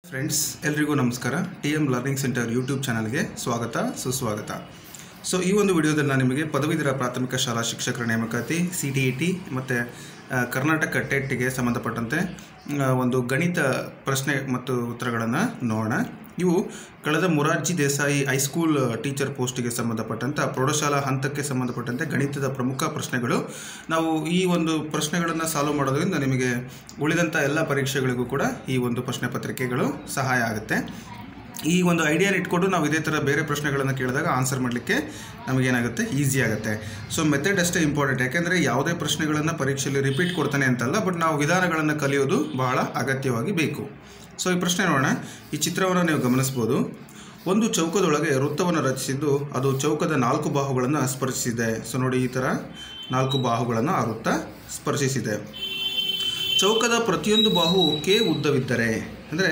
friends ಎಲ್ರಿಗೂ ನಮಸ್ಕಾರ T M learning centre YouTube ಚಾನಲ್ಗೆ ಸ್ವಾಗತ ಸುಸ್ವಾಗತ ಸೊ ಈ ಒಂದು ವಿಡಿಯೋದಲ್ಲಿ ನಾನು ನಿಮಗೆ ಪದವೀಧರ ಪ್ರಾಥಮಿಕ ಶಾಲಾ ಶಿಕ್ಷಕರ ನೇಮಕಾತಿ ಸಿ ಟಿ ಇ ಟಿ ಮತ್ತು ಕರ್ನಾಟಕ ಟೆಟ್ಗೆ ಸಂಬಂಧಪಟ್ಟಂತೆ ಆ, ಒಂದು ಗಣಿತ ಪ್ರಶ್ನೆ ಮತ್ತು ಉತ್ತರಗಳನ್ನು ನೋಡೋಣ ಇವು ಕಳೆದ ಮೊರಾರ್ಜಿ ದೇಸಾಯಿ ಹೈಸ್ಕೂಲ್ ಟೀಚರ್ ಪೋಸ್ಟಿಗೆ ಸಂಬಂಧಪಟ್ಟಂಥ ಪ್ರೌಢಶಾಲಾ ಹಂತಕ್ಕೆ ಸಂಬಂಧಪಟ್ಟಂತೆ ಗಣಿತದ ಪ್ರಮುಖ ಪ್ರಶ್ನೆಗಳು ನಾವು ಈ ಒಂದು ಪ್ರಶ್ನೆಗಳನ್ನು ಸಾಲ್ವ್ ಮಾಡೋದ್ರಿಂದ ನಿಮಗೆ ಉಳಿದಂಥ ಎಲ್ಲ ಪರೀಕ್ಷೆಗಳಿಗೂ ಕೂಡ ಈ ಒಂದು ಪ್ರಶ್ನೆ ಪತ್ರಿಕೆಗಳು ಸಹಾಯ ಆಗುತ್ತೆ ಈ ಒಂದು ಐಡಿಯಾನ ಇಟ್ಕೊಂಡು ನಾವು ಇದೇ ಥರ ಬೇರೆ ಪ್ರಶ್ನೆಗಳನ್ನು ಕೇಳಿದಾಗ ಆನ್ಸರ್ ಮಾಡಲಿಕ್ಕೆ ನಮಗೇನಾಗುತ್ತೆ ಈಸಿ ಆಗುತ್ತೆ ಸೊ ಮೆಥಡ್ ಅಷ್ಟೇ ಇಂಪಾರ್ಟೆಂಟ್ ಯಾಕೆಂದರೆ ಯಾವುದೇ ಪ್ರಶ್ನೆಗಳನ್ನು ಪರೀಕ್ಷೆಯಲ್ಲಿ ರಿಪೀಟ್ ಕೊಡ್ತಾನೆ ಅಂತಲ್ಲ ಬಟ್ ನಾವು ವಿಧಾನಗಳನ್ನು ಕಲಿಯೋದು ಬಹಳ ಅಗತ್ಯವಾಗಿ ಬೇಕು ಸೊ ಈ ಪ್ರಶ್ನೆ ನೋಡೋಣ ಈ ಚಿತ್ರವನ್ನು ನೀವು ಗಮನಿಸ್ಬೋದು ಒಂದು ಚೌಕದೊಳಗೆ ವೃತ್ತವನ್ನು ರಚಿಸಿದ್ದು ಅದು ಚೌಕದ ನಾಲ್ಕು ಬಾಹುಗಳನ್ನು ಸ್ಪರ್ಶಿಸಿದೆ ಸೊ ನೋಡಿ ಈ ಥರ ನಾಲ್ಕು ಬಾಹುಗಳನ್ನು ಆ ವೃತ್ತ ಸ್ಪರ್ಶಿಸಿದೆ ಚೌಕದ ಪ್ರತಿಯೊಂದು ಬಾಹು ಕೆ ಉದ್ದವಿದ್ದರೆ ಅಂದರೆ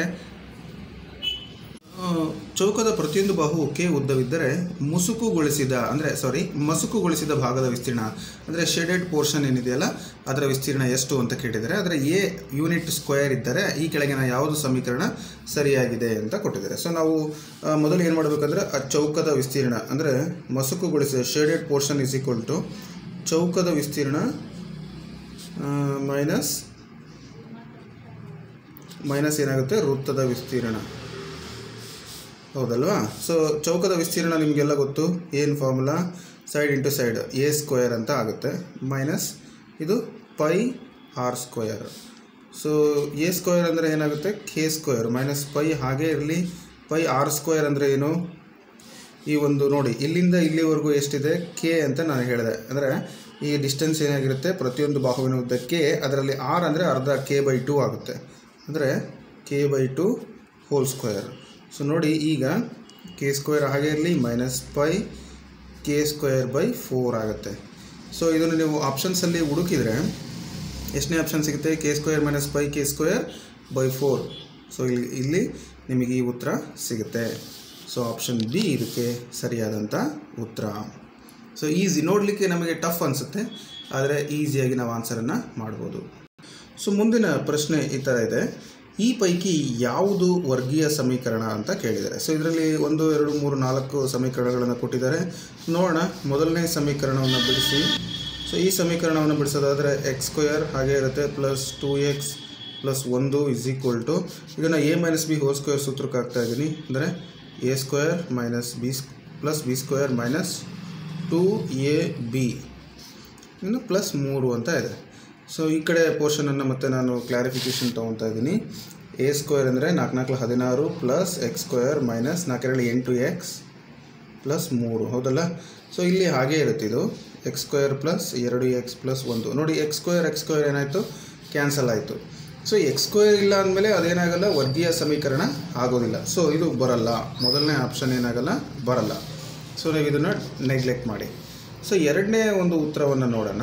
ಆ, ಚೌಕದ ಪ್ರತಿಯೊಂದು ಬಾಹು ಕೆ ಉದ್ದವಿದ್ದರೆ ಮುಸುಕುಗೊಳಿಸಿದ ಅಂದರೆ ಸಾರಿ ಮಸುಕುಗೊಳಿಸಿದ ಭಾಗದ ವಿಸ್ತೀರ್ಣ ಅಂದರೆ ಶೇಡೆಡ್ ಪೋರ್ಷನ್ ಏನಿದೆಯಲ್ಲ ಅದರ ವಿಸ್ತೀರ್ಣ ಎಷ್ಟು ಅಂತ ಕೇಳಿದ್ದಾರೆ ಆದರೆ ಎ ಯೂನಿಟ್ ಸ್ಕ್ವೇರ್ ಇದ್ದರೆ ಈ ಕೆಳಗಿನ ಯಾವುದು ಸಮೀಕರಣ ಸರಿಯಾಗಿದೆ ಅಂತ ಕೊಟ್ಟಿದ್ದಾರೆ ಸೊ ನಾವು ಆ, ಮೊದಲು ಏನು ಮಾಡಬೇಕಂದ್ರೆ ಆ ಚೌಕದ ವಿಸ್ತೀರ್ಣ ಅಂದರೆ ಮಸುಕುಗೊಳಿಸಿದ shaded portion is equal to ಚೌಕದ ವಿಸ್ತೀರ್ಣ ಮೈನಸ್ ಮೈನಸ್ ಏನಾಗುತ್ತೆ ವೃತ್ತದ ವಿಸ್ತೀರ್ಣ ಹೌದಲ್ವಾ ಸೊ ಚೌಕದ ವಿಸ್ತೀರ್ಣ ನಿಮಗೆಲ್ಲ ಗೊತ್ತು ಏನು formula side into side a square ಅಂತ ಆಗುತ್ತೆ ಮೈನಸ್ ಇದು pi r square so a square ಅಂದರೆ ಏನಾಗುತ್ತೆ ಕೆ ಸ್ಕ್ವೇರ್ ಮೈನಸ್ ಪೈ ಹಾಗೇ ಇರಲಿ ಪೈ ಆರ್ ಸ್ಕ್ವೇರ್ ಅಂದರೆ ಏನು ಈ ಒಂದು ನೋಡಿ ಇಲ್ಲಿಂದ ಇಲ್ಲಿವರೆಗೂ ಎಷ್ಟಿದೆ ಕೆ ಅಂತ ನಾನು ಹೇಳಿದೆ ಅಂದರೆ ಈ ಡಿಸ್ಟೆನ್ಸ್ ಏನಾಗಿರುತ್ತೆ ಪ್ರತಿಯೊಂದು ಬಾಹುವಿನ ಉದ್ದ ಕೆ ಅದರಲ್ಲಿ ಆರ್ ಅಂದರೆ ಅರ್ಧ ಕೆ ಬೈ ಟೂ ಆಗುತ್ತೆ ಅಂದರೆ k by two whole square so ನೋಡಿ ಈಗ ಕೆ ಸ್ಕ್ವೇರ್ ಹಾಗೆ ಇರಲಿ minus pi k square by four ಆಗುತ್ತೆ ಸೊ ಇದನ್ನು ನೀವು ಆಪ್ಷನ್ಸಲ್ಲಿ ಹುಡುಕಿದರೆ ಎಷ್ಟನೇ ಆಪ್ಷನ್ ಸಿಗುತ್ತೆ k square minus pi k square by four so ಇಲ್ಲಿ ಇಲ್ಲಿ ನಿಮಗೆ ಈ ಉತ್ತರ ಸಿಗುತ್ತೆ ಸೊ ಆಪ್ಷನ್ ಬಿ ಇದಕ್ಕೆ ಸರಿಯಾದಂಥ ಉತ್ತರ ಸೊ ಈಸಿ ನೋಡಲಿಕ್ಕೆ ನಮಗೆ ಟಫ್ ಅನಿಸುತ್ತೆ ಆದರೆ ಈಸಿಯಾಗಿ ನಾವು ಆನ್ಸರನ್ನು ಮಾಡ್ಬೋದು ಸೊ ಮುಂದಿನ ಪ್ರಶ್ನೆ ಈ ಥರ ಇದೆ ಈ ಪೈಕಿ ಯಾವುದು ವರ್ಗೀಯ ಸಮೀಕರಣ ಅಂತ ಕೇಳಿದ್ದಾರೆ ಸೊ ಇದರಲ್ಲಿ ಒಂದು ಎರಡು ಮೂರು ನಾಲ್ಕು ಸಮೀಕರಣಗಳನ್ನು ಕೊಟ್ಟಿದ್ದಾರೆ ನೋಡೋಣ ಮೊದಲನೇ ಸಮೀಕರಣವನ್ನು ಬಿಡಿಸಿ ಸೊ ಈ ಸಮೀಕರಣವನ್ನು ಬಿಡಿಸೋದಾದರೆ ಎಕ್ಸ್ ಸ್ಕ್ವೇರ್ ಹಾಗೆ ಇರುತ್ತೆ ಪ್ಲಸ್ ಟೂ ಎಕ್ಸ್ ಪ್ಲಸ್ ಒಂದು ಇಸ್ ಈಕ್ವಲ್ ಟು ಇದನ್ನು a minus b whole square ಸೂತ್ರಕ್ಕೆ ಹಾಕ್ತಾ ಇದ್ದೀನಿ ಅಂದರೆ a square minus b plus b square minus two a b ಇನ್ನು ಪ್ಲಸ್ ಮೂರು ಅಂತ ಇದೆ ಸೊ ಈ ಕಡೆ ಪೋರ್ಷನನ್ನು ಮತ್ತೆ ನಾನು ಕ್ಲಾರಿಫಿಕೇಷನ್ ತೊಗೊತಾ ಇದ್ದೀನಿ ಎ ಸ್ಕ್ವೇರ್ ಅಂದರೆ ನಾಲ್ಕು ನಾಲ್ಕು ಹದಿನಾರು ಪ್ಲಸ್ ಎಕ್ಸ್ ಸ್ಕ್ವೇರ್ ಮೈನಸ್ ನಾಲ್ಕೆರಡು ಎಂಟು ಎಕ್ಸ್ ಪ್ಲಸ್ ಮೂರು ಹೌದಲ್ಲ ಸೊ ಇಲ್ಲಿ ಹಾಗೇ ಇರುತ್ತೆ ಇದು ಎಕ್ಸ್ ಸ್ಕ್ವೇರ್ ಪ್ಲಸ್ ಎರಡು ಎಕ್ಸ್ ಪ್ಲಸ್ ಒಂದು ನೋಡಿ ಎಕ್ಸ್ ಸ್ಕ್ವೇರ್ ಎಕ್ಸ್ ಸ್ಕ್ವೇರ್ ಏನಾಯಿತು ಕ್ಯಾನ್ಸಲ್ ಆಯಿತು ಸೊ ಎಕ್ಸ್ ಸ್ಕ್ವೇರ್ ಇಲ್ಲ ಅಂದಮೇಲೆ ಅದೇನಾಗಲ್ಲ ವರ್ಗೀಯ ಸಮೀಕರಣ ಆಗೋದಿಲ್ಲ ಸೊ ಇದು ಬರಲ್ಲ ಮೊದಲನೇ ಆಪ್ಷನ್ ಏನಾಗಲ್ಲ ಬರಲ್ಲ ಸೊ ನೀವು ಇದನ್ನು ನೆಗ್ಲೆಕ್ಟ್ ಮಾಡಿ ಸೊ ಎರಡನೇ ಒಂದು ಉತ್ತರವನ್ನು ನೋಡೋಣ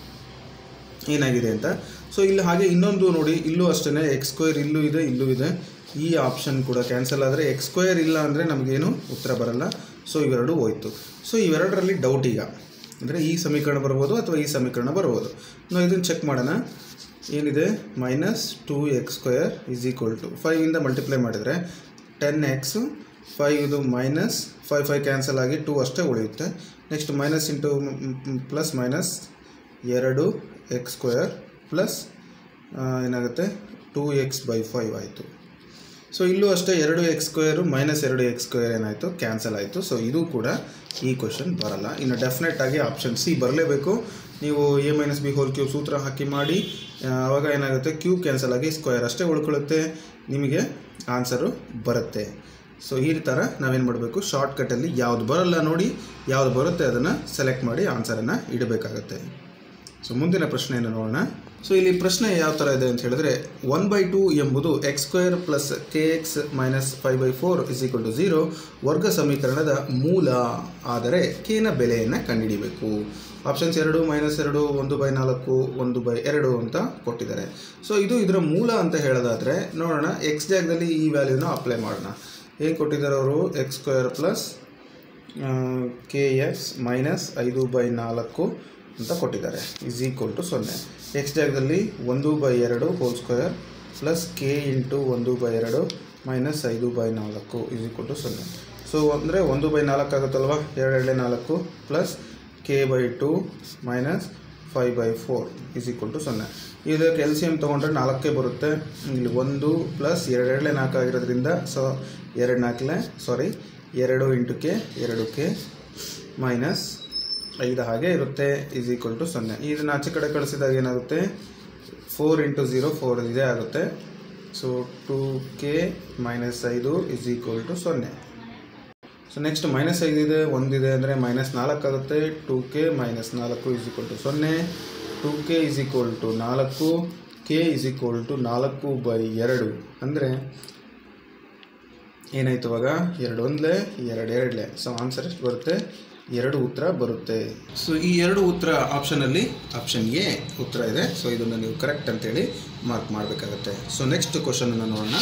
ಏನಾಗಿದೆ ಅಂತ ಸೊ ಇಲ್ಲಿ ಹಾಗೆ ಇನ್ನೊಂದು ನೋಡಿ ಇಲ್ಲೂ ಅಷ್ಟೇ ಎಕ್ಸ್ ಸ್ಕ್ವೇರ್ ಇಲ್ಲೂ ಇದೆ ಇಲ್ಲೂ ಇದೆ ಈ ಆಪ್ಷನ್ ಕೂಡ ಕ್ಯಾನ್ಸಲ್ ಆದರೆ ಎಕ್ಸ್ ಸ್ಕ್ವೇರ್ ಇಲ್ಲ ಅಂದರೆ ನಮಗೇನು ಉತ್ತರ ಬರಲ್ಲ ಸೊ ಇವೆರಡು ಹೋಯ್ತು ಸೊ ಇವೆರಡರಲ್ಲಿ ಡೌಟ್ ಈಗ ಅಂದರೆ ಈ ಸಮೀಕರಣ ಬರ್ಬೋದು ಅಥವಾ ಈ ಸಮೀಕರಣ ಬರ್ಬೋದು ನಾವು ಇದನ್ನು ಚೆಕ್ ಮಾಡೋಣ ಏನಿದೆ minus two x square is equal to ಫೈವಿಂದ ಮಲ್ಟಿಪ್ಲೈ ಮಾಡಿದರೆ ಟೆನ್ ಎಕ್ಸು ಫೈವ್ ಇದು ಮೈನಸ್ ಫೈವ್ ಫೈವ್ ಕ್ಯಾನ್ಸಲ್ ಆಗಿ ಟೂ ಅಷ್ಟೇ ಉಳಿಯುತ್ತೆ next minus into plus minus ಎರಡು ಎಕ್ಸ್ ಸ್ಕ್ವೇರ್ ಪ್ಲಸ್ ಏನಾಗುತ್ತೆ ಟೂ ಎಕ್ಸ್ ಬೈ ಫೈವ್ ಆಯಿತು ಸೊ ಇಲ್ಲೂ ಅಷ್ಟೇ ಎರಡು ಎಕ್ಸ್ ಸ್ಕ್ವೇರು ಮೈನಸ್ ಎರಡು ಎಕ್ಸ್ ಸ್ಕ್ವೇರ್ ಏನಾಯಿತು ಕ್ಯಾನ್ಸಲ್ ಆಯಿತು ಸೊ ಇದು ಕೂಡ ಈ ಕ್ವಶನ್ ಬರಲ್ಲ ಇನ್ನು ಡೆಫಿನೆಟ್ ಆಗಿ ಆಪ್ಷನ್ ಸಿ ಬರಲೇಬೇಕು ನೀವು a minus b whole cube ಸೂತ್ರ ಹಾಕಿ ಮಾಡಿ ಆ, ಆವಾಗ ಏನಾಗುತ್ತೆ ಕ್ಯೂಬ್ ಕ್ಯಾನ್ಸಲ್ ಆಗಿ ಸ್ಕ್ವೇರ್ ಅಷ್ಟೇ ಉಳ್ಕೊಳ್ಳುತ್ತೆ ನಿಮಗೆ ಆನ್ಸರು ಬರುತ್ತೆ ಸೊ ಈ ಥರ ನಾವೇನು ಮಾಡಬೇಕು ಶಾರ್ಟ್ಕಟ್ಟಲ್ಲಿ ಯಾವುದು ಬರಲ್ಲ ನೋಡಿ ಯಾವುದು ಬರುತ್ತೆ ಅದನ್ನು ಸೆಲೆಕ್ಟ್ ಮಾಡಿ ಆನ್ಸರನ್ನು ಇಡಬೇಕಾಗತ್ತೆ ಸೊ ಮುಂದಿನ ಪ್ರಶ್ನೆಯನ್ನು ನೋಡೋಣ ಸೊ ಇಲ್ಲಿ ಪ್ರಶ್ನೆ ಯಾವ ಥರ ಇದೆ ಅಂತ ಹೇಳಿದ್ರೆ ಒನ್ ಬೈ ಟು ಎಂಬುದು x square plus k x minus five by four is equal to zero ವರ್ಗ ಸಮೀಕರಣದ ಮೂಲ ಆದರೆ ಕೆನ ಬೆಲೆಯನ್ನು ಕಂಡುಹಿಡಿಬೇಕು ಆಪ್ಷನ್ಸ್ ಎರಡು ಮೈನಸ್ ಎರಡು ಒಂದು ಬೈ ನಾಲ್ಕು ಒಂದು ಬೈ ಎರಡು ಅಂತ ಕೊಟ್ಟಿದ್ದಾರೆ ಸೊ ಇದು ಇದರ ಮೂಲ ಅಂತ ಹೇಳೋದಾದರೆ ನೋಡೋಣ ಎಕ್ಸ್ ಜಾಗದಲ್ಲಿ ಈ ವ್ಯಾಲ್ಯೂನ ಅಪ್ಲೈ ಮಾಡೋಣ ಏನು ಕೊಟ್ಟಿದ್ದಾರೆ ಅವರು x square plus k x minus ಐದು ಬೈ ನಾಲ್ಕು ಅಂತ ಕೊಟ್ಟಿದ್ದಾರೆ ಇಸ್ ಈಕ್ವಲ್ ಟು ಸೊನ್ನೆ ಎಕ್ಸ್ ಜಾಗದಲ್ಲಿ ಒಂದು ಬೈ ಎರಡು whole square plus k into ಒಂದು ಬೈ ಎರಡು ಮೈನಸ್ ಐದು ಬೈ ನಾಲ್ಕು ಇಸ್ ಈಕ್ವಲ್ ಟು ಸೊನ್ನೆ ಸೊ ಅಂದರೆ ಒಂದು ಬೈ ನಾಲ್ಕು ಆಗುತ್ತಲ್ವ ಎರಡು ಎರಡೇ ನಾಲ್ಕು plus k by two minus five by four is equal to ಸೊನ್ನೆ ಇದಕ್ಕೆ ಎಲ್ ಸಿ ಎಮ್ ತೊಗೊಂಡ್ರೆ ನಾಲ್ಕೇ ಬರುತ್ತೆ ಇಲ್ಲಿ ಒಂದು ಪ್ಲಸ್ ಎರಡು ಎರಡಲೇ ನಾಲ್ಕು ಆಗಿರೋದ್ರಿಂದ ಸೊ ಎರಡು ನಾಲ್ಕಲೇ ಸಾರಿ ಎರಡು ಇಂಟು ಕೆ ಎರಡು ಕೆ ಮೈನಸ್ ಐದು ಹಾಗೆ ಇರುತ್ತೆ ಇಸ್ ಈಕ್ವಲ್ ಟು ಸೊನ್ನೆ ಇದನ್ನು ಆಚೆ ಕಡೆ ಕಳಿಸಿದಾಗ ಏನಾಗುತ್ತೆ ಫೋರ್ ಇಂಟು ಝೀರೋ ಫೋರ್ ಇದೇ ಆಗುತ್ತೆ ಸೊ ಟು ಕೆ ಮೈನಸ್ ಐದು ಇಸ್ ಈಕ್ವಲ್ ಟು ಸೊನ್ನೆ ಸೊ ನೆಕ್ಸ್ಟ್ ಮೈನಸ್ ಐದಿದೆ ಒಂದಿದೆ ಅಂದರೆ ಮೈನಸ್ ನಾಲ್ಕು ಆಗುತ್ತೆ ಟು ಕೆ ಮೈನಸ್ ನಾಲ್ಕು ಇಸ್ ಈಕ್ವಲ್ ಟು ಸೊನ್ನೆ two k is equal to ನಾಲ್ಕು ಕೆ ಇಸ್ ಈಕ್ವಲ್ ಟು ನಾಲ್ಕು ಬೈ ಎರಡು ಅಂದರೆ ಏನಾಯ್ತು ಇವಾಗ ಎರಡು ಒಂದಲೇ ಎರಡು ಎರಡಲೇ ಸೊ ಆನ್ಸರ್ ಎಷ್ಟು ಬರುತ್ತೆ ಎರಡು ಉತ್ತರ ಬರುತ್ತೆ ಸೊ ಈ ಎರಡು ಉತ್ತರ ಆಪ್ಷನಲ್ಲಿ ಆಪ್ಷನ್ ಎ ಉತ್ತರ ಇದೆ ಸೊ ಇದನ್ನು ನೀವು ಕರೆಕ್ಟ್ ಅಂತೇಳಿ ಮಾರ್ಕ್ ಮಾಡಬೇಕಾಗತ್ತೆ ಸೊ ನೆಕ್ಸ್ಟ್ ಕ್ವಶನನ್ನು ನೋಡೋಣ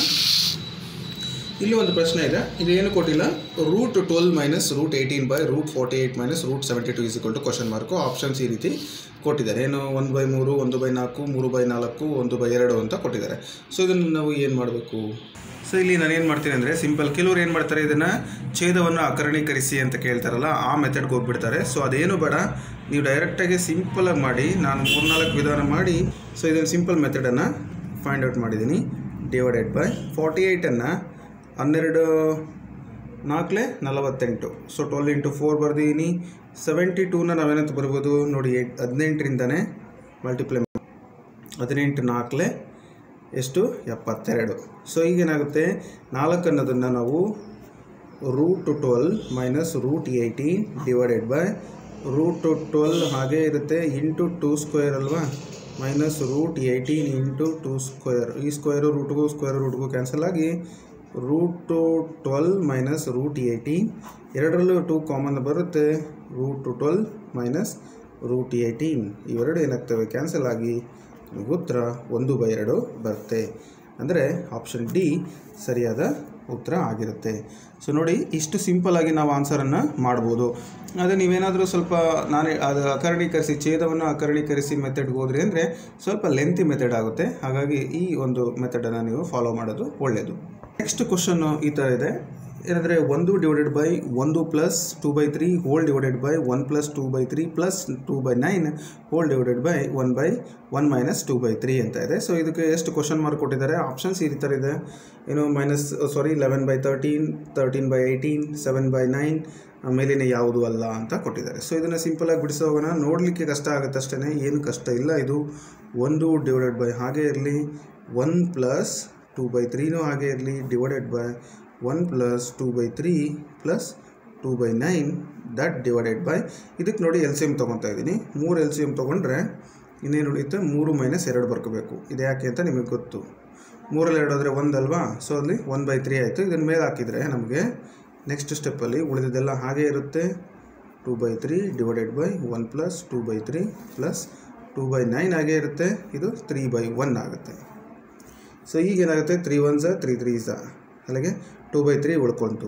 ಇಲ್ಲಿ ಒಂದು ಪ್ರಶ್ನೆ ಇದೆ ಇದು ಏನು ಕೊಟ್ಟಿಲ್ಲ root twelve minus root eighteen by root forty eight minus root seventy two is to question mark options ಈ ರೀತಿ ಕೊಟ್ಟಿದ್ದಾರೆ ಏನು ಒಂದು ಬೈ ಮೂರು ಒಂದು ಬೈ ನಾಲ್ಕು ಮೂರು ಬೈ ನಾಲ್ಕು ಒಂದು ಬೈ ಎರಡು ಅಂತ ಕೊಟ್ಟಿದ್ದಾರೆ ಸೊ ಇದನ್ನು ನಾವು ಏನು ಮಾಡಬೇಕು ಸೊ ಇಲ್ಲಿ ನಾನು ಏನು ಮಾಡ್ತೀನಿ ಅಂದರೆ ಸಿಂಪಲ್ ಕೆಲವ್ರು ಏನು ಮಾಡ್ತಾರೆ ಇದನ್ನು ಛೇದವನ್ನು ಅಕರಣೀಕರಿಸಿ ಅಂತ ಕೇಳ್ತಾರಲ್ಲ ಆ ಮೆಥಡ್ಗೆ ಹೋಗ್ಬಿಡ್ತಾರೆ ಸೊ ಅದೇನು ಬೇಡ ನೀವು ಡೈರೆಕ್ಟಾಗಿ ಸಿಂಪಲಾಗಿ ಮಾಡಿ ನಾನು ಮೂರ್ನಾಲ್ಕು ವಿಧಾನ ಮಾಡಿ ಸೊ ಇದನ್ನು ಸಿಂಪಲ್ ಮೆಥಡನ್ನು ಫೈಂಡ್ ಔಟ್ ಮಾಡಿದ್ದೀನಿ ಡಿವೈಡೆಡ್ ಬೈ ಫಾರ್ಟಿ ಏಯ್ಟನ್ನು ಹನ್ನೆರಡು ನಾಲ್ಕಲೇ ನಲವತ್ತೆಂಟು ಸೊ ಟ್ವೆಲ್ ಇಂಟು ಫೋರ್ ಬರ್ದಿದ್ದೀನಿ ಸೆವೆಂಟಿ ಟೂನ ನಾವೇನಂತ ಬರ್ಬೋದು ನೋಡಿ ಏಟ್ ಹದಿನೆಂಟರಿಂದನೇ ಮಲ್ಟಿಪ್ಲೈ ಹದಿನೆಂಟು ನಾಲ್ಕಲೇ ಎಷ್ಟು ಎಪ್ಪತ್ತೆರಡು ಸೊ ಈಗೇನಾಗುತ್ತೆ ನಾಲ್ಕು ಅನ್ನೋದನ್ನು ನಾವು root twelve minus root eighteen divided by root twelve ಹಾಗೇ ಇರುತ್ತೆ ಇಂಟು ಟೂ ಸ್ಕ್ವೇರ್ ಅಲ್ವಾ minus root eighteen into two square ಈ ಸ್ಕ್ವೇರು ರೂಟ್ಗೂ ಸ್ಕ್ವೇರ್ ರೂಟ್ಗೂ ಕ್ಯಾನ್ಸಲ್ ಆಗಿ root twelve minus root eighteen ಎರಡರಲ್ಲೂ ಟೂ ಕಾಮನ್ ಬರುತ್ತೆ root twelve minus root eighteen ಇವೆರಡು ಏನಾಗ್ತವೆ ಕ್ಯಾನ್ಸಲ್ ಆಗಿ ನಿಮಗೆ ಉತ್ತರ ಒಂದು ಬೈ ಎರಡು ಬರುತ್ತೆ ಅಂದರೆ ಆಪ್ಷನ್ ಡಿ ಸರಿಯಾದ ಉತ್ತರ ಆಗಿರುತ್ತೆ ಸೊ ನೋಡಿ ಇಷ್ಟು ಸಿಂಪಲ್ಲಾಗಿ ನಾವು ಆನ್ಸರನ್ನು ಮಾಡ್ಬೋದು ಅದೇ ನೀವೇನಾದರೂ ಸ್ವಲ್ಪ ನಾನೇ ಅದು ಅಕರಣೀಕರಿಸಿ ಛೇದವನ್ನು ಅಕರಣೀಕರಿಸಿ ಮೆಥಡ್ಗೆ ಹೋದ್ರಿ ಅಂದರೆ ಸ್ವಲ್ಪ ಲೆಂತಿ ಮೆಥಡ್ ಆಗುತ್ತೆ ಹಾಗಾಗಿ ಈ ಒಂದು ಮೆಥಡನ್ನು ನೀವು ಫಾಲೋ ಮಾಡೋದು ಒಳ್ಳೆಯದು ನೆಕ್ಸ್ಟ್ ಕ್ವಶನ್ನು ಈ ಥರ ಇದೆ ಏನಂದರೆ ಒಂದು ಡಿವೈಡೆಡ್ ಬೈ ಒಂದು plus two by three whole divided by one plus two by three plus two by nine whole divided by one by one minus two by three ಅಂತ ಇದೆ ಸೊ ಇದಕ್ಕೆ ಎಷ್ಟು ಕ್ವಶನ್ ಮಾರ್ಕ್ ಕೊಟ್ಟಿದ್ದಾರೆ options ಈ ಥರ ಇದೆ ಏನು minus sorry eleven by thirteen thirteen by eighteen seven by nine ಮೇಲಿನ ಯಾವುದು ಅಲ್ಲ ಅಂತ ಕೊಟ್ಟಿದ್ದಾರೆ ಸೊ ಇದನ್ನು ಸಿಂಪಲಾಗಿ ಬಿಡಿಸಿ ಹೋಗೋಣ ನೋಡಲಿಕ್ಕೆ ಕಷ್ಟ ಆಗುತ್ತೆ ಅಷ್ಟೇ ಏನು ಕಷ್ಟ ಇಲ್ಲ ಇದು ಒಂದು ಡಿವೈಡೆಡ್ ಬೈ ಹಾಗೆ ಇರಲಿ ಒನ್ ಪ್ಲಸ್ ಟೂ ಬೈ ತ್ರೀನೂ ಹಾಗೆ ಇರಲಿ divided by one plus two by three plus two by nine that divided by ಇದಕ್ಕೆ ನೋಡಿ ಎಲ್ ಸಿ ಎಮ್ ತೊಗೊತಾ ಇದ್ದೀನಿ ಮೂರು ಎಲ್ ಸಿ ಎಮ್ ತೊಗೊಂಡ್ರೆ ಇನ್ನೇನು ಉಳಿಯುತ್ತೆ ಮೂರು ಮೈನಸ್ ಎರಡು ಬರ್ಕೋಬೇಕು ಇದು ಯಾಕೆ ಅಂತ ನಿಮಗೆ ಗೊತ್ತು ಮೂರಲ್ಲಿ ಎರಡು ಆದರೆ ಒಂದಲ್ವಾ ಸೊ ಅಲ್ಲಿ ಒನ್ ಬೈ ತ್ರೀ ಆಯಿತು ಇದನ್ನು ಮೇಲೆ ಹಾಕಿದರೆ ನಮಗೆ ನೆಕ್ಸ್ಟ್ ಸ್ಟೆಪ್ಪಲ್ಲಿ ಉಳಿದಿದ್ದೆಲ್ಲ ಹಾಗೇ ಇರುತ್ತೆ two by three divided by one plus two by three plus two by nine ಹಾಗೇ ಇರುತ್ತೆ ಇದು ತ್ರೀ ಬೈ ಒನ್ ಆಗುತ್ತೆ ಸೊ ಈಗ ಏನಾಗುತ್ತೆ ತ್ರೀ ಒನ್ ಝ ತ್ರೀ ತ್ರೀ ಝ ಅಲ್ಲಿಗೆ ಟೂ ಬೈ ತ್ರೀ ಉಳ್ಕೊಂತು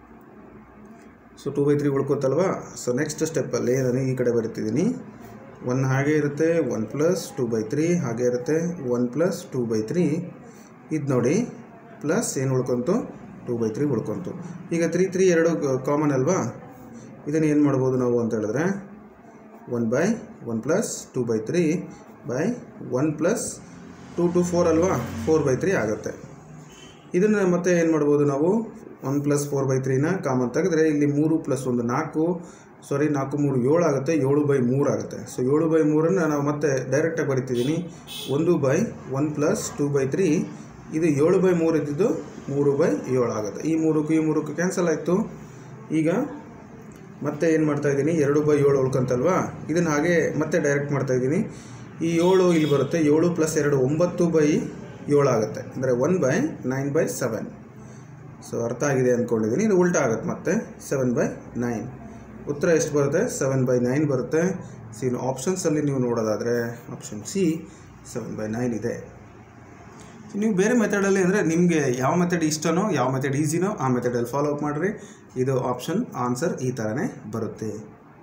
ಸೊ ಟೂ ಬೈ ತ್ರೀ ಉಳ್ಕೊತಲ್ವಾ ಸೊ ನೆಕ್ಸ್ಟ್ ಸ್ಟೆಪ್ಪಲ್ಲಿ ನಾನು ಈ ಕಡೆ ಬರಿತಿದ್ದೀನಿ ಒನ್ ಹಾಗೆ ಇರುತ್ತೆ one plus two by three ಹಾಗೆ ಇರುತ್ತೆ one plus two by three ಇದು ನೋಡಿ ಪ್ಲಸ್ ಏನು ಉಳ್ಕೊಂತು ಟೂ ಬೈ ತ್ರೀ ಉಳ್ಕೊಂತು ಈಗ ತ್ರೀ ತ್ರೀ ಎರಡು ಕಾಮನ್ ಅಲ್ವಾ ಇದನ್ನು ಏನು ಮಾಡ್ಬೋದು ನಾವು ಅಂತ ಹೇಳಿದ್ರೆ one by one plus two by three by one plus two two four ಅಲ್ವಾ ಫೋರ್ ಬೈ ತ್ರೀ ಆಗುತ್ತೆ ಇದನ್ನು ಮತ್ತೆ ಏನು ಮಾಡ್ಬೋದು ನಾವು ಒನ್ ಪ್ಲಸ್ ಫೋರ್ ಬೈ ತ್ರೀನ ಕಾಮನ್ ತೆಗೆದ್ರೆ ಇಲ್ಲಿ ಮೂರು ಪ್ಲಸ್ ಒಂದು ನಾಲ್ಕು ಸಾರಿ ನಾಲ್ಕು ಮೂರು ಏಳು ಆಗುತ್ತೆ ಏಳು ಬೈ ಮೂರು ಆಗುತ್ತೆ ಸೊ ಏಳು ಬೈ ಮೂರನ್ನು ನಾವು ಮತ್ತೆ ಡೈರೆಕ್ಟಾಗಿ ಬರಿತಿದ್ದೀನಿ ಒಂದು by one plus two by three ಇದು ಏಳು ಬೈ ಮೂರು ಇದ್ದಿದ್ದು ಮೂರು ಬೈ ಏಳು ಆಗುತ್ತೆ ಈ ಮೂರಕ್ಕೂ ಈ ಮೂರಕ್ಕೂ ಕ್ಯಾನ್ಸಲ್ ಆಯಿತು ಈಗ ಮತ್ತೆ ಏನು ಮಾಡ್ತಾ ಇದ್ದೀನಿ ಎರಡು ಬೈ ಏಳು ಉಳ್ಕೊಂತಲ್ವಾ ಇದನ್ನು ಹಾಗೆ ಮತ್ತೆ ಡೈರೆಕ್ಟ್ ಮಾಡ್ತಾ ಇದ್ದೀನಿ ಈ ಏಳು ಇಲ್ಲಿ ಬರುತ್ತೆ ಏಳು ಪ್ಲಸ್ ಎರಡು ಒಂಬತ್ತು ಬೈ ಏಳು ಆಗುತ್ತೆ ಅಂದರೆ one by nine by seven so ಅರ್ಥ ಆಗಿದೆ ಅಂದ್ಕೊಂಡಿದ್ದೀನಿ ಇದು ಉಲ್ಟಾ ಆಗುತ್ತೆ ಮತ್ತೆ ಸೆವೆನ್ ಬೈ ನೈನ್ ಉತ್ತರ ಎಷ್ಟು ಬರುತ್ತೆ ಸೆವೆನ್ ಬೈ ನೈನ್ ಬರುತ್ತೆ ಸಿ ಆಪ್ಷನ್ಸಲ್ಲಿ ನೀವು ನೋಡೋದಾದರೆ option C seven by nine ಇದೆ ನೀವು ಬೇರೆ ಮೆಥಡಲ್ಲಿ ಅಂದರೆ ನಿಮಗೆ ಯಾವ ಮೆಥಡ್ ಇಷ್ಟನೋ ಯಾವ ಮೆಥಡ್ ಈಸಿನೋ ಆ ಮೆಥಡಲ್ಲಿ ಫಾಲೋ ಅಪ್ ಮಾಡಿರಿ ಇದು ಆಪ್ಷನ್ ಆನ್ಸರ್ ಈ ಥರನೇ ಬರುತ್ತೆ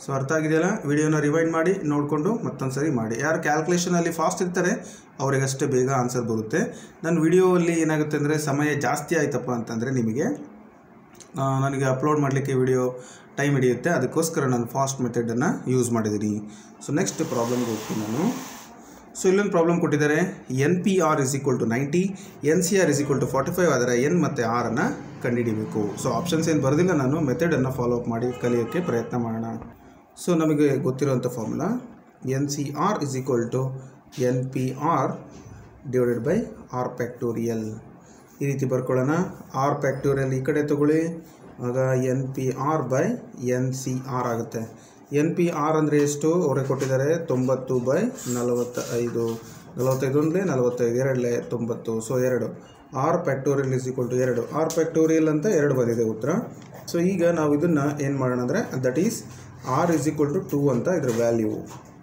ಸೊ ಅರ್ಥ ಆಗಿದೆಯಲ್ಲ ವಿಡಿಯೋನ ರಿವೈಂಡ್ ಮಾಡಿ ನೋಡಿಕೊಂಡು ಮತ್ತೊಂದು ಸರಿ ಮಾಡಿ ಯಾರು ಕ್ಯಾಲ್ಕುಲೇಷನಲ್ಲಿ ಫಾಸ್ಟ್ ಇರ್ತಾರೆ ಅವರಿಗಷ್ಟೇ ಬೇಗ ಆನ್ಸರ್ ಬರುತ್ತೆ ನನ್ನ ವಿಡಿಯೋಲ್ಲಿ ಏನಾಗುತ್ತೆ ಅಂದರೆ ಸಮಯ ಜಾಸ್ತಿ ಆಯ್ತಪ್ಪ ಅಂತಂದರೆ ನಿಮಗೆ ಆ, ನನಗೆ ಅಪ್ಲೋಡ್ ಮಾಡಲಿಕ್ಕೆ ವಿಡಿಯೋ ಟೈಮ್ ಹಿಡಿಯುತ್ತೆ ಅದಕ್ಕೋಸ್ಕರ ನಾನು ಫಾಸ್ಟ್ ಮೆಥಡನ್ನು ಯೂಸ್ ಮಾಡಿದ್ದೀನಿ ಸೊ ನೆಕ್ಸ್ಟ್ ಪ್ರಾಬ್ಲಮ್ಗೆ ಹೋಗ್ತೀನಿ ನಾನು ಸೊ ಇಲ್ಲೊಂದು ಪ್ರಾಬ್ಲಮ್ ಕೊಟ್ಟಿದ್ದಾರೆ N P R is equal to ninety N C R is equal to forty five ಆದರೆ ಎನ್ ಮತ್ತು ಆರನ್ನು ಕಂಡುಹಿಡಿಬೇಕು ಸೊ ಆಪ್ಷನ್ಸ್ ಏನು ಬರೋದಿಲ್ಲ ನಾನು ಮೆಥಡನ್ನು ಫಾಲೋ ಅಪ್ ಮಾಡಿ ಕಲಿಯೋಕ್ಕೆ ಪ್ರಯತ್ನ ಮಾಡೋಣ ಸೊ ನಮಗೆ ಗೊತ್ತಿರುವಂಥ formula N C R is equal to N P R divided by R factorial ಈ ರೀತಿ ಬರ್ಕೊಳ್ಳೋಣ ಆರ್ ಫ್ಯಾಕ್ಟೋರಿಯಲ್ ಈ ಕಡೆ ತಗೊಳ್ಳಿ ಆಗ N P R by N C R ಆಗುತ್ತೆ ಎನ್ ಪಿ ಆರ್ ಅಂದರೆ ಎಷ್ಟು ಅವರೇ ಕೊಟ್ಟಿದ್ದಾರೆ ತೊಂಬತ್ತು ಬೈ ನಲವತ್ತ ಐದು ನಲವತ್ತೈದು ಒಂದಲೇ ನಲವತ್ತೈದು ಎರಡಲೇ ತೊಂಬತ್ತು ಸೊ ಎರಡು R factorial is equal to ಎರಡು ಆರ್ ಫ್ಯಾಕ್ಟೋರಿಯಲ್ ಅಂತ ಎರಡು ಬಂದಿದೆ ಉತ್ತರ ಸೊ ಈಗ ನಾವು ಇದನ್ನು ಏನು ಮಾಡೋಣ ಅಂದರೆ that is R is equal to two ಅಂತ ಇದ್ರ ವ್ಯಾಲ್ಯೂ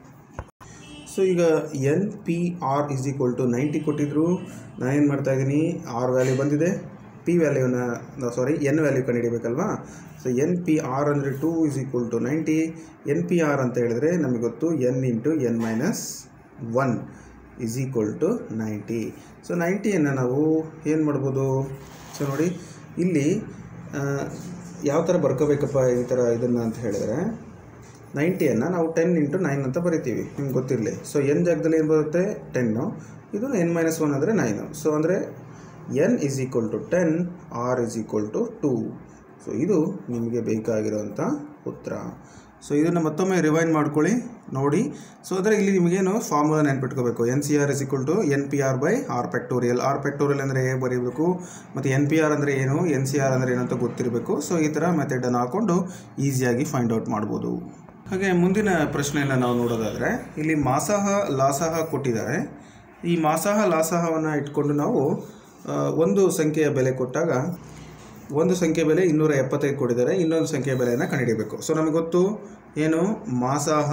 ಸೊ ಈಗ N P R is equal to ninety ಕೊಟ್ಟಿದ್ರು ನಾನೇನು ಮಾಡ್ತಾ ಇದ್ದೀನಿ ಆರ್ ವ್ಯಾಲ್ಯೂ ಬಂದಿದೆ ಪಿ ವ್ಯಾಲ್ಯೂನ ಸಾರಿ ಎನ್ ವ್ಯಾಲ್ಯೂ ಕಂಡುಹಿಡಿಬೇಕಲ್ವಾ ಸೊ ಎನ್ ಪಿ ಆರ್ ಅಂದರೆ two is equal to ninety N P R ಅಂತ ಹೇಳಿದ್ರೆ ನಮಗೆ ಗೊತ್ತು N into N minus one is equal to ninety so ನೈಂಟಿಯನ್ನು ನಾವು ಏನು ಮಾಡ್ಬೋದು ಸೊ ನೋಡಿ ಇಲ್ಲಿ ಆ, ಯಾವ ಥರ ಬರ್ಕೋಬೇಕಪ್ಪ ಈ ಥರ ಇದನ್ನು ಅಂತ ಹೇಳಿದ್ರೆ ನೈಂಟಿಯನ್ನು ನಾವು ಟೆನ್ ಇಂಟು ನೈನ್ ಅಂತ ಬರಿತೀವಿ ನಿಮ್ಗೆ ಗೊತ್ತಿರಲಿ ಸೊ ಎನ್ ಜಾಗದಲ್ಲಿ ಏನು ಬರುತ್ತೆ ಟೆನ್ನು ಇದು ಎನ್ ಮೈನಸ್ ಒನ್ ಅಂದರೆ ನೈನು ಸೊ ಅಂದರೆ N is equal to ten R is equal to two so ಇದು ನಿಮಗೆ ಬೇಕಾಗಿರೋಂಥ ಉತ್ತರ ಸೊ ಇದನ್ನು ಮತ್ತೊಮ್ಮೆ ರಿವೈಂಡ್ ಮಾಡ್ಕೊಳ್ಳಿ ನೋಡಿ ಸೊ ಅಂದರೆ ಇಲ್ಲಿ ನಿಮಗೇನು ಫಾರ್ಮುಲಾ ನೆನ್ಪಿಟ್ಕೋಬೇಕು N C R is equal to N P R by R factorial R factorial ಅಂದರೆ ಹೇಗೆ ಬರೀಬೇಕು ಮತ್ತು ಎನ್ ಪಿ ಆರ್ ಅಂದರೆ ಏನು ಎನ್ ಸಿ ಆರ್ ಅಂದರೆ ಏನು ಅಂತ ಗೊತ್ತಿರಬೇಕು ಸೊ ಈ ಥರ ಮೆಥಡನ್ನು ಹಾಕ್ಕೊಂಡು ಈಸಿಯಾಗಿ ಫೈಂಡ್ ಔಟ್ ಮಾಡ್ಬೋದು ಹಾಗೆ ಮುಂದಿನ ಪ್ರಶ್ನೆಯನ್ನು ನಾವು ನೋಡೋದಾದರೆ ಇಲ್ಲಿ ಮಾಸಾಹ ಲಾಸಹ ಕೊಟ್ಟಿದ್ದಾರೆ ಈ ಮಾಸಾಹ ಲಾಸಹವನ್ನು ಇಟ್ಕೊಂಡು ನಾವು ಆ, ಒಂದು ಸಂಖ್ಯೆಯ ಬೆಲೆ ಕೊಟ್ಟಾಗ ಒಂದು ಸಂಖ್ಯೆ ಬೆಲೆ ಇನ್ನೂರ ಎಪ್ಪತ್ತೈದು ಕೊಟ್ಟಿದ್ದಾರೆ ಇನ್ನೊಂದು ಸಂಖ್ಯೆಯ ಬೆಲೆಯನ್ನು ಕಂಡುಹಿಡಿಯಬೇಕು ಸೊ ನಮಗೆ ಗೊತ್ತು ಏನು ಮಾಸಾಹ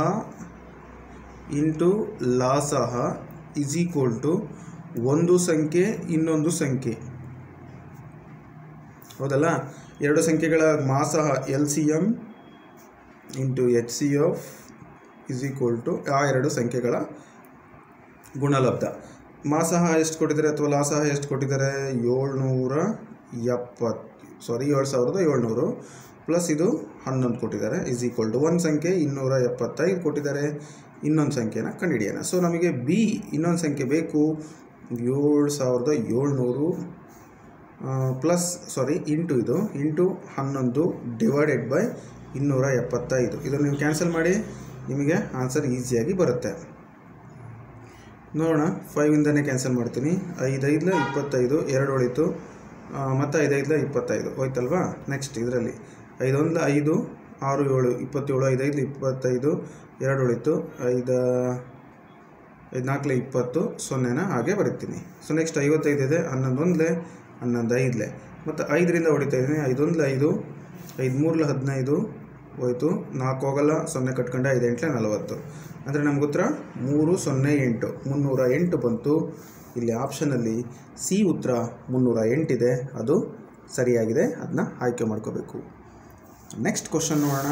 ಇಂಟು ಲಾಸಹ ಇಸ್ ಈಕ್ವಲ್ ಟು ಒಂದು ಸಂಖ್ಯೆ ಇನ್ನೊಂದು ಸಂಖ್ಯೆ ಹೌದಲ್ಲ ಎರಡು ಸಂಖ್ಯೆಗಳ ಮಾಸಹ L C M into H C F is equal to ಆ ಎರಡು ಸಂಖ್ಯೆಗಳ ಗುಣಲಬ್ಧ ಮಾಸಹ ಎಷ್ಟು ಕೊಟ್ಟಿದ್ದಾರೆ ಅಥವಾ ಲಾಸಹ ಎಷ್ಟು ಕೊಟ್ಟಿದ್ದಾರೆ ಏಳ್ನೂರ ಎಪ್ಪತ್ತು ಸಾರಿ ಏಳು ಸಾವಿರದ ಏಳ್ನೂರು ಪ್ಲಸ್ ಇದು ಹನ್ನೊಂದು ಕೊಟ್ಟಿದ್ದಾರೆ ಇಸ್ ಈಕ್ವಲ್ ಟು ಒಂದು ಸಂಖ್ಯೆ ಇನ್ನೂರ ಎಪ್ಪತ್ತೈದು ಕೊಟ್ಟಿದ್ದಾರೆ ಇನ್ನೊಂದು ಸಂಖ್ಯೆನ ಕಂಡುಹಿಡಿಯೋಣ ಸೊ ನಮಗೆ ಬಿ ಇನ್ನೊಂದು ಸಂಖ್ಯೆ ಬೇಕು ಏಳು ಸಾವಿರದ ಏಳ್ನೂರು ಪ್ಲಸ್ ಸಾರಿ ಇಂಟು ಇದು ಇಂಟು ಹನ್ನೊಂದು ಡಿವೈಡೆಡ್ ಬೈ ಇನ್ನೂರ ಎಪ್ಪತ್ತೈದು ಇದನ್ನು ನೀವು ಕ್ಯಾನ್ಸಲ್ ಮಾಡಿ ನಿಮಗೆ ಆನ್ಸರ್ ಈಸಿಯಾಗಿ ಬರುತ್ತೆ ನೋಡೋಣ ಫೈವಿಂದನೇ ಕ್ಯಾನ್ಸಲ್ ಮಾಡ್ತೀನಿ ಐದೈದಲ ಇಪ್ಪತ್ತೈದು ಎರಡು ಉಳಿತು ಆ, ಮತ್ತು ಐದೈದಲ ಇಪ್ಪತ್ತೈದು ಹೋಯ್ತಲ್ವಾ ನೆಕ್ಸ್ಟ್ ಇದರಲ್ಲಿ ಐದೊಂದಲ ಐದು ಆರು ಏಳು ಇಪ್ಪತ್ತೇಳು ಐದೈದಲ ಇಪ್ಪತ್ತೈದು ಎರಡು ಉಳಿತು ಐದು ಐದುನಾಲ್ಕಲೆ ಇಪ್ಪತ್ತು ಸೊನ್ನೆನ ಹಾಗೆ ಬರೀತೀನಿ ಸೊ ನೆಕ್ಸ್ಟ್ ಐವತ್ತೈದು ಇದೆ ಹನ್ನೊಂದು ಒಂದಲೇ ಹನ್ನೊಂದು ಐದಲೇ ಮತ್ತು ಐದರಿಂದ ಹೊಡಿತಾ ಇದ್ದೀನಿ ಐದೊಂದಲ ಐದು ಐದು ಮೂರಲ ಹದಿನೈದು ಹೋಯ್ತು ನಾಲ್ಕು ಹೋಗಲ್ಲ ಸೊನ್ನೆ ಕಟ್ಕೊಂಡೆ ಐದು ಎಂಟ್ಲೆ ನಲವತ್ತು ಅಂದರೆ ನಮ್ಗೆ ಉತ್ತರ ಮೂರು ಸೊನ್ನೆ ಎಂಟು ಮುನ್ನೂರ ಎಂಟು ಬಂತು ಇಲ್ಲಿ ಆಪ್ಷನಲ್ಲಿ ಸಿ ಉತ್ತರ ಮುನ್ನೂರ ಎಂಟಿದೆ ಅದು ಸರಿಯಾಗಿದೆ ಅದನ್ನ ಆಯ್ಕೆ ಮಾಡ್ಕೋಬೇಕು ನೆಕ್ಸ್ಟ್ ಕ್ವಶನ್ ನೋಡೋಣ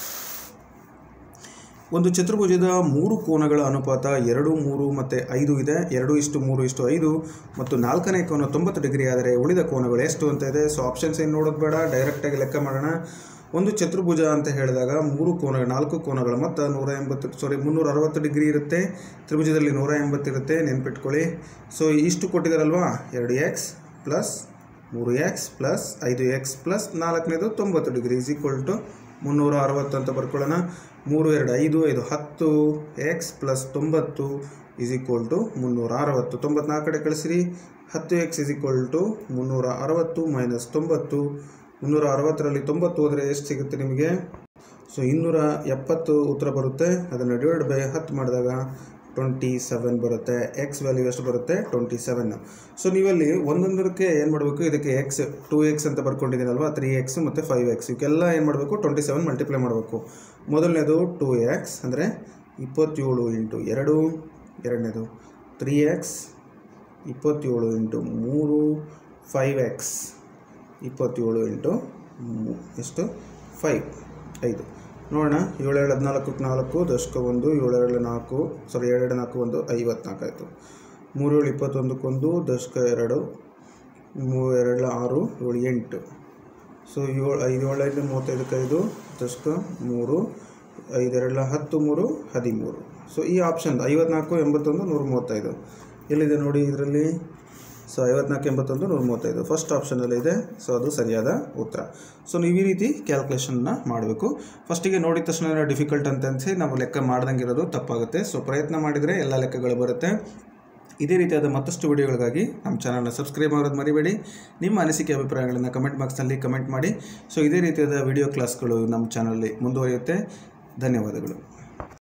ಒಂದು ಚತುರ್ಭುಜದ ಮೂರು ಕೋನಗಳ ಅನುಪಾತ ಎರಡು ಮೂರು ಮತ್ತು ಐದು ಇದೆ ಎರಡು ಇಷ್ಟು ಮೂರು ಇಷ್ಟು ಐದು ಮತ್ತು ನಾಲ್ಕನೇ ಕೋನ ತೊಂಬತ್ತು ಡಿಗ್ರಿ ಆದರೆ ಉಳಿದ ಕೋನಗಳು ಎಷ್ಟು ಅಂತ ಇದೆ ಸೊ ಆಪ್ಷನ್ಸ್ ಏನು ನೋಡೋದು ಬೇಡ ಡೈರೆಕ್ಟಾಗಿ ಲೆಕ್ಕ ಮಾಡೋಣ ಒಂದು ಚತುರ್ಭುಜ ಅಂತ ಹೇಳಿದಾಗ ಮೂರು ಕೋನ ನಾಲ್ಕು ಕೋನಗಳ ಮೊತ್ತ ನೂರ ಎಂಬತ್ತು ಸಾರಿ ಮುನ್ನೂರ ಅರವತ್ತು ಡಿಗ್ರಿ ಇರುತ್ತೆ ತ್ರಿಭುಜದಲ್ಲಿ ನೂರ ಎಂಬತ್ತಿರುತ್ತೆ ನೆನ್ಪಿಟ್ಕೊಳ್ಳಿ ಸೊ ಇಷ್ಟು ಕೊಟ್ಟಿದ್ದಾರಲ್ವಾ ಎರಡು ಎಕ್ಸ್ ಪ್ಲಸ್ ಮೂರು ಎಕ್ಸ್ ಪ್ಲಸ್ ಐದು ಎಕ್ಸ್ ಪ್ಲಸ್ ನಾಲ್ಕನೇದು ತೊಂಬತ್ತು ಡಿಗ್ರಿ ಇಸ್ ಈಕ್ವಲ್ ಟು ಮುನ್ನೂರ ಅರವತ್ತು ಅಂತ ಬರ್ಕೊಳ್ಳೋಣ ಮೂರು ಎರಡು ಐದು ಐದು ಹತ್ತು ಎಕ್ಸ್ ಪ್ಲಸ್ ತೊಂಬತ್ತು ಇಸ್ ಈಕ್ವಲ್ ಟು ಮುನ್ನೂರ ಅರವತ್ತು ತೊಂಬತ್ನಾಲ್ಕು ಕಡೆ ಕಳಿಸಿರಿ ಹತ್ತು ಎಕ್ಸ್ ಇಸ್ ಈಕ್ವಲ್ ಟು ಮುನ್ನೂರ ಅರವತ್ತು ಮೈನಸ್ ತೊಂಬತ್ತು ಮುನ್ನೂರ ಅರವತ್ತರಲ್ಲಿ ತೊಂಬತ್ತು ಹೋದರೆ ಎಷ್ಟು ಸಿಗುತ್ತೆ ನಿಮಗೆ ಸೊ ಇನ್ನೂರ ಎಪ್ಪತ್ತು ಉತ್ತರ ಬರುತ್ತೆ ಅದನ್ನು ಡಿವೈಡ್ ಬೈ ಹತ್ತು ಮಾಡಿದಾಗ ಟ್ವೆಂಟಿ ಸೆವೆನ್ ಬರುತ್ತೆ ಎಕ್ಸ್ ವ್ಯಾಲ್ಯೂ ಎಷ್ಟು ಬರುತ್ತೆ ಟ್ವೆಂಟಿ ಸೆವೆನ್ ಸೊ ನೀವಲ್ಲಿ ಒಂದೊಂದಕ್ಕೆ ಏನು ಮಾಡಬೇಕು ಇದಕ್ಕೆ ಎಕ್ಸ್ ಟೂ ಎಕ್ಸ್ ಅಂತ ಬರ್ಕೊಂಡಿದ್ದೀನಲ್ವಾ ತ್ರೀ ಎಕ್ಸ್ ಮತ್ತು ಫೈವ್ ಎಕ್ಸ್ ಇವಕ್ಕೆಲ್ಲ ಏನು ಮಾಡಬೇಕು ಟ್ವೆಂಟಿ ಸೆವೆನ್ ಮಲ್ಟಿಪ್ಲೈ ಮಾಡಬೇಕು ಮೊದಲನೇದು ಟೂ ಎಕ್ಸ್ ಅಂದರೆ ಇಪ್ಪತ್ತೇಳು ಇಂಟು ಎರಡು ಎರಡನೇದು ತ್ರೀ ಎಕ್ಸ್ ಇಪ್ಪತ್ತೇಳು ಇಂಟು ಮೂರು ಫೈವ್ ಎಕ್ಸ್ ಇಪ್ಪತ್ತೇಳು ಇಂಟು ಮೂ- ಎಷ್ಟು ಫೈವ್ ಐದು ನೋಡೋಣ ಏಳು ಎರಡು ಹದಿನಾಲ್ಕಕ್ಕೆ ನಾಲ್ಕು ದಶಕ ಒಂದು ಏಳು ಎರಡು ನಾಲ್ಕು ಸಾರಿ ಎರಡು ನಾಲ್ಕು ಒಂದು ಐವತ್ನಾಲ್ಕು ಆಯಿತು ಮೂರು ಏಳು ಇಪ್ಪತ್ತೊಂದಕ್ಕೊಂದು ದಶಕ ಎರಡು ಮೂರು ಎರಡು ಆರು ಏಳು ಎಂಟು ಸೊ ಏಳು ಐದು ಏಳು ಐದು ಮೂವತ್ತೈದಕ್ಕೆ ಐದು ದಶಕ ಮೂರು ಐದೆರಡಲ ಹತ್ತು ಮೂರು ಹದಿಮೂರು ಸೊ ಈ ಆಪ್ಷನ್ ಐವತ್ನಾಲ್ಕು ಎಂಬತ್ತೊಂದು ನೂರ ಮೂವತ್ತೈದು ಎಲ್ಲಿದೆ ನೋಡಿ ಇದರಲ್ಲಿ ಸೊ ಐವತ್ನಾಲ್ಕು ಎಂಬತ್ತೊಂದು ನೂರ ಮೂವತ್ತೈದು ಫಸ್ಟ್ ಆಪ್ಷನಲ್ಲಿ ಇದೆ ಸೊ ಅದು ಸರಿಯಾದ ಉತ್ತರ ಸೊ ನೀವು ಈ ರೀತಿ ಕ್ಯಾಲ್ಕುಲೇಷನ್ನ ಮಾಡಬೇಕು ಫಸ್ಟಿಗೆ ನೋಡಿದ ತಕ್ಷಣ ಡಿಫಿಕಲ್ಟ್ ಅಂತ ಅನಿಸಿ ನಾವು ಲೆಕ್ಕ ಮಾಡ್ದಂಗೆ ಇರೋದು ತಪ್ಪಾಗುತ್ತೆ ಸೊ ಪ್ರಯತ್ನ ಮಾಡಿದರೆ ಎಲ್ಲ ಲೆಕ್ಕಗಳು ಬರುತ್ತೆ ಇದೇ ರೀತಿಯಾದ ಮತ್ತಷ್ಟು ವಿಡಿಯೋಗಳಿಗಾಗಿ ನಮ್ಮ ಚಾನಲ್ನ ಸಬ್ಸ್ಕ್ರೈಬ್ ಮಾಡೋದು ಮರಿಬೇಡಿ ನಿಮ್ಮ ಅನಿಸಿಕೆ ಅಭಿಪ್ರಾಯಗಳನ್ನು ಕಮೆಂಟ್ ಬಾಕ್ಸ್ನಲ್ಲಿ ಕಮೆಂಟ್ ಮಾಡಿ ಸೊ ಇದೇ ರೀತಿಯಾದ ವಿಡಿಯೋ ಕ್ಲಾಸ್ಗಳು ನಮ್ಮ ಚಾನಲ್ಲಿ ಮುಂದುವರಿಯುತ್ತೆ ಧನ್ಯವಾದಗಳು